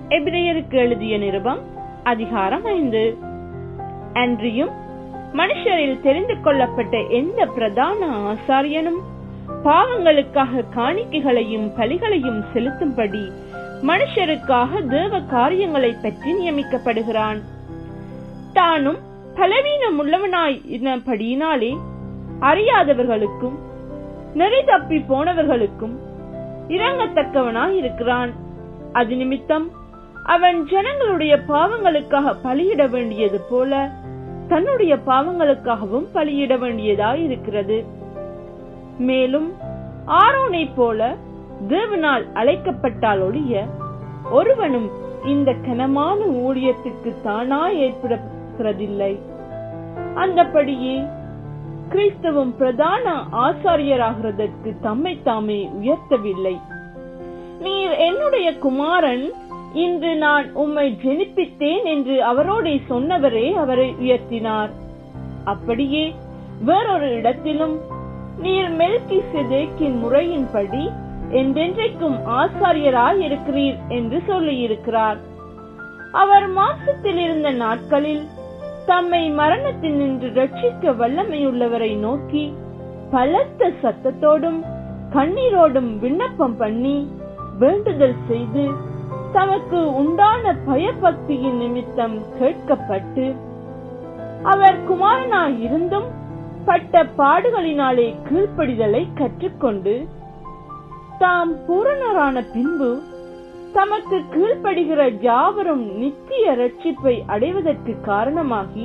எபிரேயருக்கு எழுதிய நிருபம் அதிகாரம் ஐந்து அன்றியும் மனுஷரில் தெரிந்து கொள்ளப்பட்ட எந்த பிரதான ஆசாரியனும் பாவங்களுக்காக காணிக்கைகளையும் பலிகளையும் செலுத்தும்படி மனுஷருக்காக தேவ காரியங்களை பற்றி நியமிக்கப்படுகிறான் தானும் பலவீனம் உள்ளவனாயினபடியினாலே அறியாதவர்களுக்கும் நெறி தப்பி போனவர்களுக்கும் இறங்கத்தக்கவனாய் இருக்கிறான் அது நிமித்தம் அவன் ஜனங்களுடைய பாவங்களுக்காக பலியிட வேண்டியது போல தன்னுடைய பாவங்களுக்காகவும் பலியிட வேண்டியதாய் இருக்கிறது மேலும் ஆரோனை போல தேவனால் அழைக்கப்பட்டால் ஒழிய ஒருவனும் இந்த கனமான ஊழியத்துக்கு தானா ஏற்படுகிறதில்லை அந்தபடியே கிறிஸ்தவம் பிரதான ஆசாரியராகிறதற்கு தம்மை தாமே உயர்த்தவில்லை நீர் என்னுடைய குமாரன் இன்று நான் உம்மை ஜெனிப்பித்தேன் என்று அவரோடே சொன்னவரே அவரை உயர்த்தினார் அப்படியே வேறொரு இடத்திலும் நீர் மெல்கி செதேக்கின் முறையின்படி என்றென்றைக்கும் ஆசாரியராய் இருக்கிறீர் என்று சொல்லியிருக்கிறார் அவர் மாசத்தில் இருந்த நாட்களில் தம்மை மரணத்தில் நின்று ரட்சிக்க வல்லமையுள்ளவரை நோக்கி பலத்த சத்தத்தோடும் கண்ணீரோடும் விண்ணப்பம் பண்ணி வேண்டுதல் செய்து தமக்கு உண்டான பயபக்தியின் நிமித்தம் கேட்கப்பட்டு அவர் குமாரனாய் இருந்தும் பட்ட பாடுகளினாலே கீழ்ப்படிதலை கற்றுக்கொண்டு தாம் பூரணரான பின்பு தமக்கு கீழ்ப்படுகிற யாவரும் நித்திய ரட்சிப்பை அடைவதற்கு காரணமாகி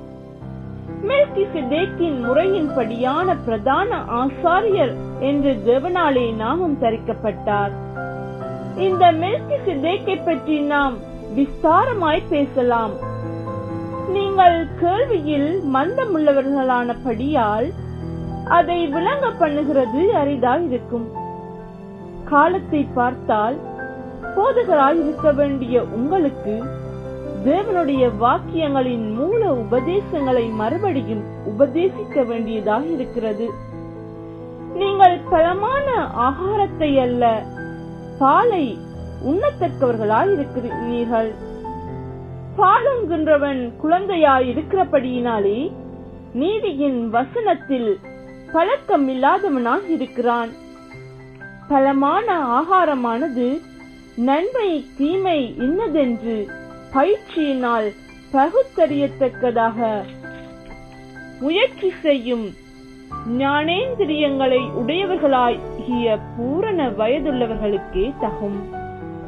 மெல்கி சிதேக்கின் முறையின்படியான பிரதான ஆசாரியர் என்று தேவனாலே நாமம் தரிக்கப்பட்டார் இந்த மெல்கி சிதேக்கை பற்றி நாம் விஸ்தாரமாய் பேசலாம் நீங்கள் கேள்வியில் மந்தமுள்ளவர்களானபடியால் அதை விளங்க பண்ணுகிறது அரிதாய் இருக்கும் காலத்தை பார்த்தால் போதகராய் இருக்க வேண்டிய உங்களுக்கு தேவனுடைய வாக்கியங்களின் மூல உபதேசங்களை மறுபடியும் உபதேசிக்க வேண்டியதாக இருக்கிறது நீங்கள் பலமான ஆகாரத்தை அல்ல பாலை உண்ணத்தக்கவர்களாய் இருக்கிறீர்கள் பாலுங்கின்றவன் குழந்தையாய் இருக்கிறபடியினாலே நீதியின் வசனத்தில் பழக்கம் இல்லாதவனாய் இருக்கிறான் பலமான ஆகாரமானது நன்மை தீமை இன்னதென்று பயிற்சியினால் பகுத்தறியத்தக்கதாக முயற்சி செய்யும் ஞானேந்திரியங்களை உடையவர்களாகிய பூரண வயதுள்ளவர்களுக்கே தகும்